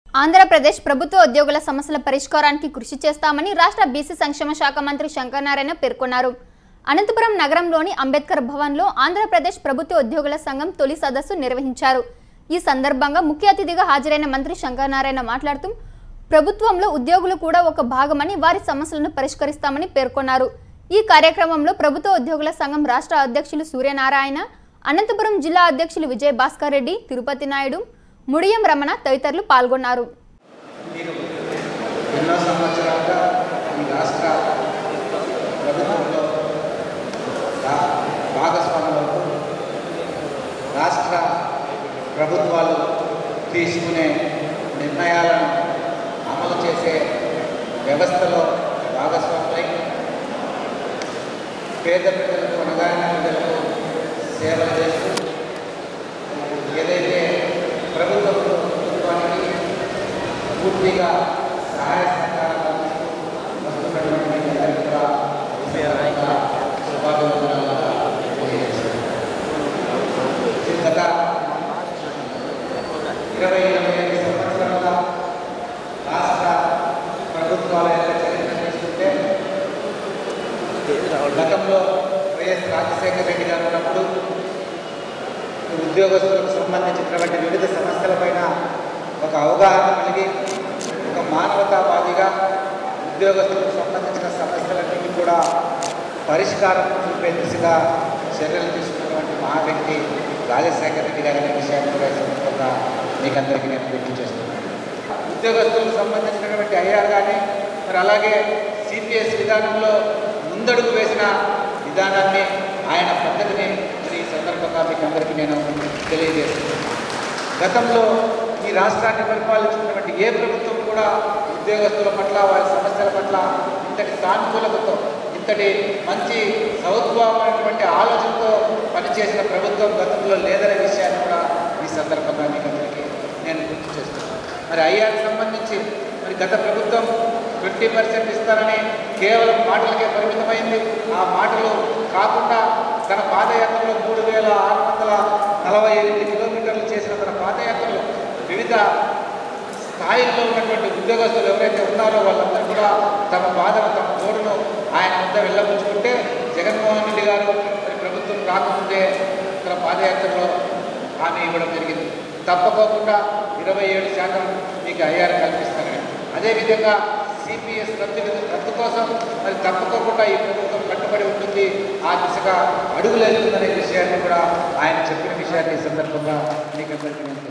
ఆంధ్రప్రదేశ్ ప్రభుత్వ ఉద్యోగుల సమస్యల పరిష్కారానికి కృషి చేస్తామని రాష్ట్ర బీసీ సంక్షేమ శాఖ మంత్రి శంకరనారాయణ పేర్కొన్నారు అనంతపురం నగరంలోని అంబేద్కర్ భవన్లో ఆంధ్రప్రదేశ్ ప్రభుత్వ ఉద్యోగుల సంఘం తొలి సదస్సు నిర్వహించారు ఈ సందర్భంగా ముఖ్య అతిథిగా హాజరైన మంత్రి శంకరనారాయణ మాట్లాడుతూ ప్రభుత్వంలో ఉద్యోగులు కూడా ఒక భాగమని వారి సమస్యలను పరిష్కరిస్తామని పేర్కొన్నారు ఈ కార్యక్రమంలో ప్రభుత్వ ఉద్యోగుల సంఘం రాష్ట్ర అధ్యక్షులు సూర్యనారాయణ అనంతపురం జిల్లా అధ్యక్షులు విజయ్ భాస్కర్ రెడ్డి తిరుపతి నాయుడు ముడియం రమణ తదితరులు పాల్గొన్నారు మీరు ఎన్నో సంవత్సరాలుగా ఈ రాష్ట్ర ప్రభుత్వంలో రా- భాగస్వాములకు రాష్ట్ర ప్రభుత్వాలు తీసుకునే నిర్ణయాలను అమలు చేసే వ్యవస్థలో భాగస్వాములై పేద ప్రజలకు అనగారిన ప్రజలకు సేవలు చేస్తూ ఏదైతే ప్రభుత్వం ప్రభుత్వానికి పూర్తిగా సహాయ సహకారాలు అందిస్తూ వస్తున్నటువంటి మీ అందరికీ కూడా హృదయపూర్వక శుభాభివందనాలు తెలియజేస్తున్నాను. గత ఇరవై ఇరవై ఐదు సంవత్సరాల రాష్ట్ర ప్రభుత్వాల యొక్క చరిత్ర తీసుకుంటే గతంలో వైఎస్ రాజశేఖర రెడ్డి గారు ఉన్నప్పుడు ఉద్యోగస్తులకు సంబంధించినటువంటి వివిధ సమస్యలపైన ఒక అవగాహన కలిగి ఒక మానవతావాదిగా ఉద్యోగస్తులకు సంబంధించిన సమస్యలన్నింటినీ కూడా పరిష్కారం చూపే దిశగా చర్యలు తీసుకున్నటువంటి మహా వ్యక్తి రాజశేఖర రెడ్డి గారి అనే విషయాన్ని కూడా ఈ సందర్భంగా మీకు అందరికీ నేను గుర్తు చేస్తున్నాను ఉద్యోగస్తులకు సంబంధించినటువంటి ఐఆర్ కానీ మరి అలాగే సిపిఎస్ విధానంలో ముందడుగు వేసిన విధానాన్ని ఆయన పద్ధతిని మరి ఈ సందర్భంగా మీకు అందరికీ నేను తెలియజేస్తున్నాను గతంలో ఈ రాష్ట్రాన్ని పరిపాలించినటువంటి ఏ ప్రభుత్వం కూడా ఉద్యోగస్తుల పట్ల వారి సమస్యల పట్ల ఇంతటి సానుకూలతతో ఇంతటి మంచి సౌద్భావమైనటువంటి ఆలోచనతో పనిచేసిన ప్రభుత్వం గతంలో లేదనే విషయాన్ని కూడా ఈ సందర్భంగా మీకు అందరికీ నేను గుర్తు చేస్తున్నాను మరి ఐఆర్కి సంబంధించి మరి గత ప్రభుత్వం ట్వంటీ పర్సెంట్ ఇస్తారని కేవలం మాటలకే పరిమితమైంది ఆ మాటలు కాకుండా తన పాదయాత్రలో మూడు వేల ఆరు వందల నలభై ఎనిమిది కిలోమీటర్లు చేసిన తన పాదయాత్రలో వివిధ స్థాయిల్లో ఉన్నటువంటి ఉద్యోగస్తులు ఎవరైతే ఉన్నారో వాళ్ళందరూ కూడా తమ బాధను తమ తోడును ఆయన వద్ద వెళ్ళబుచ్చుకుంటే జగన్మోహన్ రెడ్డి గారు మరి ప్రభుత్వం రాకముందే తన పాదయాత్రలో హామీ ఇవ్వడం జరిగింది తప్పకోకుండా ఇరవై ఏడు శాతం మీకు ఐఆర్ కల్పిస్తారని అదేవిధంగా సిపిఎస్ రద్దు రద్దు కోసం మరి తప్పకోకుండా ఈ ప్రభుత్వం కట్టుబడి ఉంటుంది ఆ దిశగా అడుగులు వెళ్తుందనే విషయాన్ని కూడా ఆయన చెప్పిన విషయాన్ని ఈ సందర్భంగా మీకు అందరికీ నేను